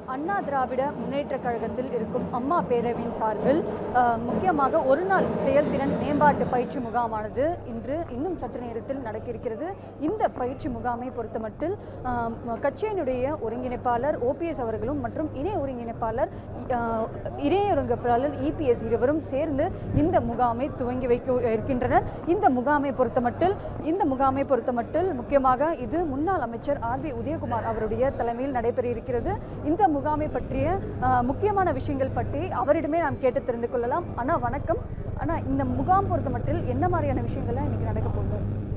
அண்ணா திராவிட முன்னேற்ற கழகத்தில் இருக்கும் அம்மா பேரவையின் சார்பில் அஹ், முக்கியமாக ஒரு நாள் செயல்திறன் மேம்பாட்டு பயிற்சி முகாமானது இன்று இன்னும் சற்று நேரத்தில் நடக்க இருக்கிறது இந்த பயிற்சி முகாமை பொறுத்தமட்டில் அஹ், கட்சியினுடைய ஒருங்கிணைப்பாளர் ஓபிஎஸ் அவர்களும் மற்றும் இணை ஒருங்கிணைப்பாளர் அஹ், இணை ஒருங்கிணைப்பாளர் இபிஎஸ் இருவரும் சேர்ந்து இந்த முகாமை துவங்கி வைக்க இருக்கின்றனர் இந்த முகாமை பொறுத்தமட்டில் இந்த முகாமை பொறுத்தமட்டில் முக்கியமாக இது முன்னாள் அமைச்சர் ஆர் பி உதயகுமார் அவருடைய தலைமையில் நடைபெற இருக்கிறது இந்த முகாமை பற்றிய அஹ், முக்கியமான விஷயங்கள் பற்றி அவரிடமே நாம் கேட்டு தெரிந்து கொள்ளலாம் அண்ணா வணக்கம் அண்ணா இந்த முகாம் பொறுத்தமட்டில் என்ன மாதிரியான விஷயங்கள்லாம் இன்னைக்கு நடக்க போகுது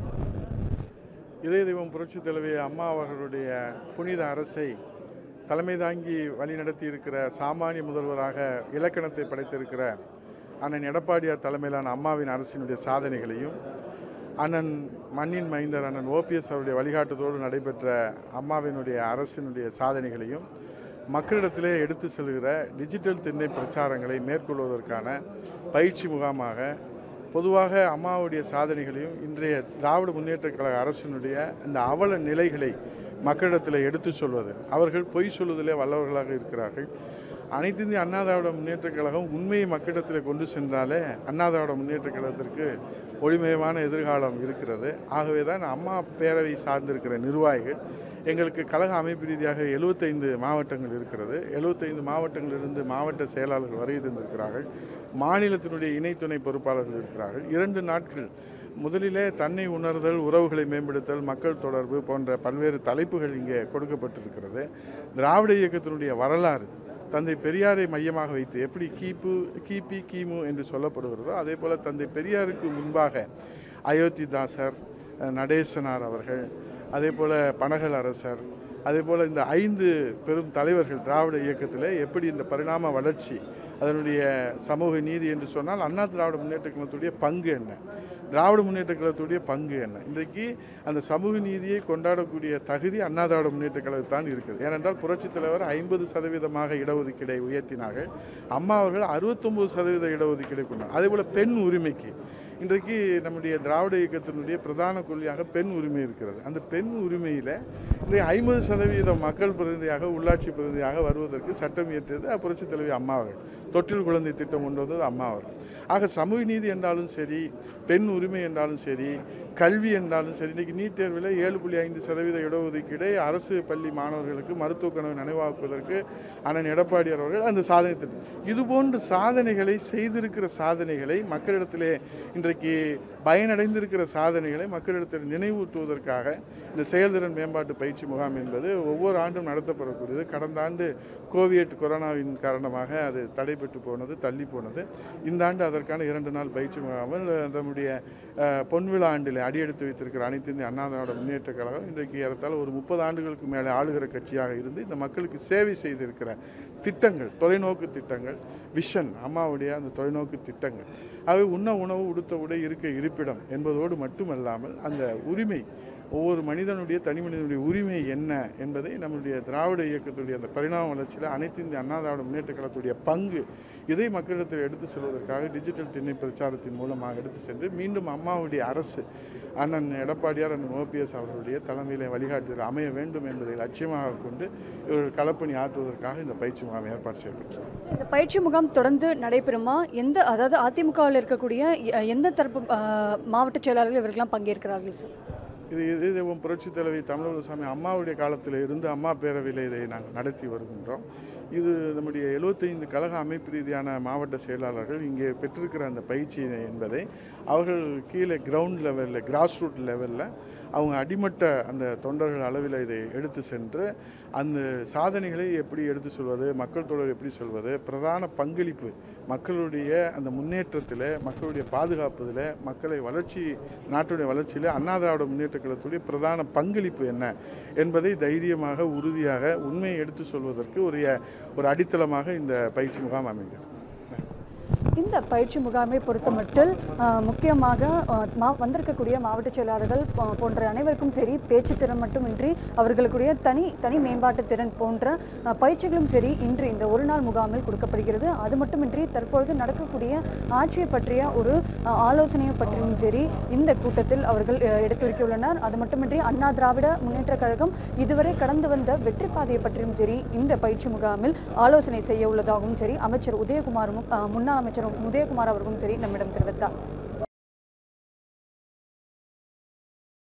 இதய தெய்வம் புரட்சி தலைவி அம்மா அவர்களுடைய புனித அரசை தலைமை தாங்கி வழிநடத்தி இருக்கிற சாமானிய முதல்வராக இலக்கணத்தை படைத்திருக்கிற அண்ணன் எடப்பாடியார் தலைமையிலான அம்மாவின் அரசினுடைய சாதனைகளையும் அண்ணன் மண்ணின் மைந்தர் அண்ணன் ஓபிஎஸ் அவருடைய வழிகாட்டுதலோடு நடைபெற்ற அம்மாவினுடைய அரசினுடைய சாதனைகளையும் மக்களிடத்திலே எடுத்து செல்கிற டிஜிட்டல் திண்ணை பிரச்சாரங்களை மேற்கொள்வதற்கான பயிற்சி முகாமாக பொதுவாக அம்மாவுடைய சாதனைகளையும் இன்றைய திராவிட முன்னேற்றக் கழக அரசினுடைய இந்த அவல நிலைகளை மக்களிடத்தில் எடுத்து சொல்வது அவர்கள் பொய் சொல்வதிலே வல்லவர்களாக இருக்கிறார்கள் அனைத்து இந்திய அண்ணா திராவிட முன்னேற்றக் கழகம் உண்மையை மக்களிடத்தில் கொண்டு சென்றாலே அண்ணா திராவிட முன்னேற்றக் கழகத்திற்கு ஒளிமயமான எதிர்காலம் இருக்கிறது ஆகவே தான் அம்மா பேரவை சார்ந்திருக்கிற நிர்வாகிகள் எங்களுக்கு கழக அமைப்பு ரீதியாக எழுபத்தைந்து மாவட்டங்கள் இருக்கிறது எழுபத்தைந்து மாவட்டங்களிலிருந்து மாவட்ட செயலாளர்கள் வருகை தந்திருக்கிறார்கள் மாநிலத்தினுடைய இணை துணை பொறுப்பாளர்கள் இருக்கிறார்கள் இரண்டு நாட்கள் முதலிலே தன்னை உணர்தல் உறவுகளை மேம்படுத்தல் மக்கள் தொடர்பு போன்ற பல்வேறு தலைப்புகள் இங்கே கொடுக்கப்பட்டிருக்கிறது திராவிட இயக்கத்தினுடைய வரலாறு தந்தை பெரியாரை மையமாக வைத்து எப்படி கிபு கிபி கிமு என்று சொல்லப்படுகிறதோ அதே போல தந்தை பெரியாருக்கு முன்பாக அயோத்திதாசர் அஹ், நடேசனார் அவர்கள் அதே போல பனகல் அரசர் அதே போல இந்த ஐந்து பெரும் தலைவர்கள் திராவிட இயக்கத்தில் எப்படி இந்த பரிணாம வளர்ச்சி அதனுடைய சமூக நீதி என்று சொன்னால் அண்ணா திராவிட முன்னேற்ற கழகத்துடைய பங்கு என்ன திராவிட முன்னேற்ற கழகத்துடைய பங்கு என்ன இன்றைக்கு அந்த சமூக நீதியை கொண்டாடக்கூடிய தகுதி அண்ணா திராவிட முன்னேற்ற கழகத்தான் இருக்குது ஏனென்றால் புரட்சித் தலைவர் ஐம்பது சதவீதமாக இடஒதுக்கீடை உயர்த்தினார்கள் அம்மா அவர்கள் அறுபத்தொம்பது சதவீத இடஒதுக்கீடை கொண்டார் அதே போல பெண் உரிமைக்கு இன்றைக்கு நம்முடைய திராவிட இயக்கத்தினுடைய பிரதான கொள்கையாக பெண் உரிமை இருக்கிறது அந்த பெண் உரிமையில் இன்றைக்கு ஐம்பது சதவீதம் மக்கள் பிரதிநிதியாக உள்ளாட்சி பிரதிநிதியாக வருவதற்கு சட்டம் இயற்றியது புரட்சித் தலைவி அம்மா அவர்கள் தொட்டில் குழந்தை திட்டம் கொண்டு வந்தது அம்மா அவர்கள் ஆக சமூக நீதி என்றாலும் சரி பெண் உரிமை என்றாலும் சரி கல்வி என்றாலும் சரி இன்னைக்கு நீட் தேர்வில் ஏழு புள்ளி ஐந்து சதவீத இடஒதுக்கீடை அரசு பள்ளி மாணவர்களுக்கு மருத்துவ கனவை நினைவாக்குவதற்கு அண்ணன் எடப்பாடியார் அவர்கள் அந்த சாதனை திட்டம் இது போன்ற சாதனைகளை செய்திருக்கிற சாதனைகளை மக்களிடத்திலே இன்றைக்கு பயனடைந்திருக்கிற சாதனைகளை மக்களிடத்தில் நினைவூட்டுவதற்காக இந்த செயல்திறன் மேம்பாட்டு பயிற்சி முகாம் என்பது ஒவ்வொரு ஆண்டும் நடத்தப்படக்கூடியது கடந்த ஆண்டு கோவிட் கொரோனாவின் காரணமாக அது தடைபெற்று போனது தள்ளி போனது இந்த ஆண்டு அதற்கான இரண்டு நாள் பயிற்சி முகாமில் நம்முடைய அஹ், பொன்விழா ஆண்டில் அடியெடுத்து வைத்திருக்கிற அனைத்து இந்திய அண்ணா திராவிட முன்னேற்ற கழகம் இன்றைக்கு ஏறத்தாழ ஒரு முப்பது ஆண்டுகளுக்கு மேலே ஆளுகிற கட்சியாக இருந்து இந்த மக்களுக்கு சேவை செய்திருக்கிற திட்டங்கள் தொலைநோக்கு திட்டங்கள் விஷன் அம்மாவுடைய அந்த தொலைநோக்கு திட்டங்கள் அவை உண்ண உணவு உடுத்த உடை இருக்க இருப்பிடம் என்பதோடு மட்டுமல்லாமல் அந்த உரிமை ஒவ்வொரு மனிதனுடைய தனி மனிதனுடைய உரிமை என்ன என்பதை நம்முடைய திராவிட இயக்கத்துடைய அந்த பரிணாம வளர்ச்சியில் அனைத்து இந்திய அண்ணா திராவிட முன்னேற்ற கழகத்துடைய பங்கு இதை மக்களிடத்தில் எடுத்து செல்வதற்காக டிஜிட்டல் திண்ணை பிரச்சாரத்தின் மூலமாக எடுத்து சென்று மீண்டும் அம்மாவுடைய அரசு அண்ணன் எடப்பாடியார் அண்ணன் ஓபிஎஸ் அவர்களுடைய தலைமையிலே வழிகாட்டுதல் அமைய வேண்டும் என்பதை லட்சியமாக கொண்டு இவர்கள் களப்பணி ஆற்றுவதற்காக இந்த பயிற்சி முகாம் ஏற்பாடு செய்யப்பட்டது இந்த பயிற்சி முகாம் தொடர்ந்து நடைபெறுமா எந்த அதாவது அதிமுகவில் இருக்கக்கூடிய எ- எந்த தரப்பு அஹ், மாவட்ட செயலாளர்கள் இவர்கள்லாம் பங்கேற்கிறார்கள் சார் இது இதே தெய்வம் புரட்சி தலைவி தமிழகசாமி அம்மாவுடைய காலத்தில் இருந்து அம்மா பேரவையில் இதை நாங்கள் நடத்தி வருகின்றோம் இது நம்முடைய எழுபத்தைந்து கழக அமைப்பு ரீதியான மாவட்ட செயலாளர்கள் இங்கே பெற்றிருக்கிற அந்த பயிற்சி என்பதை அவர்கள் கீழே கிரவுண்ட் லெவலில் கிராஸ் ரூட் லெவலில் அவங்க அடிமட்ட அந்த தொண்டர்கள் அளவில் இதை எடுத்து சென்று அந்த சாதனைகளை எப்படி எடுத்து சொல்வது மக்கள் தொடர் எப்படி சொல்வது பிரதான பங்களிப்பு மக்களுடைய அந்த முன்னேற்றத்தில் மக்களுடைய பாதுகாப்பதில் மக்களை வளர்ச்சி நாட்டுடைய வளர்ச்சியில் அண்ணா திராவிட முன்னேற்ற கழகத்துடைய பிரதான பங்களிப்பு என்ன என்பதை தைரியமாக உறுதியாக உண்மையை எடுத்து சொல்வதற்கு ஒரு ஒரு அடித்தளமாக இந்த பயிற்சி முகாம் அமைகிறது இந்த பயிற்சி முகாமை பொறுத்தமட்டில் அஹ், முக்கியமாக அஹ், மா வந்திருக்கக்கூடிய மாவட்ட செயலாளர்கள் போ- போன்ற அனைவருக்கும் சரி பேச்சு திறன் மட்டுமின்றி அவர்களுக்குடைய தனி தனி மேம்பாட்டு திறன் போன்ற அஹ், பயிற்சிகளும் சரி இன்று இந்த ஒரு நாள் முகாமில் கொடுக்கப்படுகிறது அது மட்டுமின்றி தற்பொழுது நடக்கக்கூடிய ஆட்சியை பற்றிய ஒரு அஹ், ஆலோசனையை பற்றியும் சரி இந்த கூட்டத்தில் அவர்கள் அஹ், எடுத்துரைக்கியுள்ளனர் அது மட்டுமின்றி அண்ணா திராவிட முன்னேற்ற கழகம் இதுவரை கடந்து வந்த வெற்றி பாதையை பற்றியும் சரி இந்த பயிற்சி முகாமில் ஆலோசனை செய்ய உள்ளதாகவும் சரி அமைச்சர் உதயகுமாரும் அஹ், முன்னாள் அமைச்சர் உதயகுமார் அவர்களும் சரி நம்மிடம் தெரிவித்தார்